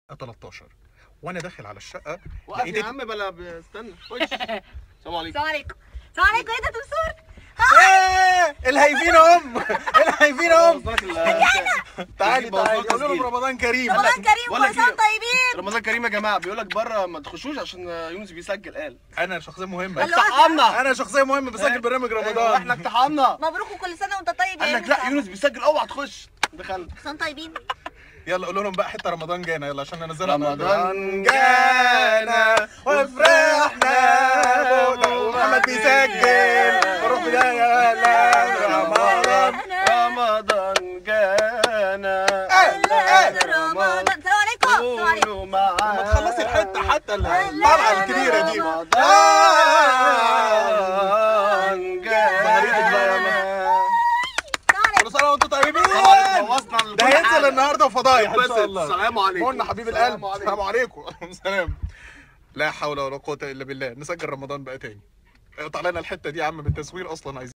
13 وانا داخل على الشقه وقف لقيت يا عم بلا ب- استنى خش السلام عليكم السلام عليكم السلام عليكم ايه ده تمسور ايه الهايفين هم الهايفين هم بوظلك ال- تعالي بوظلك تعالي قول لهم تسجيل. رمضان كريم رمضان كريم بقول لك كل سنه إيه؟ طيبين رمضان كريم يا جماعه بيقول لك بره ما تخشوش عشان يونس بيسجل قال انا شخصيه مهمه قال له اقتحمنا انا شخصيه مهمه بسجل برنامج احنا رمضان اقتحمنا مبروك وكل سنه وانت طيب قال يا لك لا يونس بيسجل اوعى تخش دخلنا كل سنه طيبين يلا قولوا لهم بقى حته رمضان جانا يلا عشان ننزلها رمضان جانا وفرحنا ومحمد بيسجل ونروح بدايه لا رمضان رمضان جانا رمضان السلام عليكم السلام عليكم قولوا معانا ما تخلصي الحته حتى الطلعه الكبيره دي رمضان جانا كل سنه وانتم طيبين طبعا بوظنا ده كل هينزل حاجة. النهارده فضايح ان بس شاء الله السلام عليكم قلنا حبيب السلام القلب عليكم. السلام عليكم سلام لا حول ولا قوه الا بالله نسجل رمضان بقى تاني اقطع لنا الحته دي يا عم بالتصوير اصلا عايزين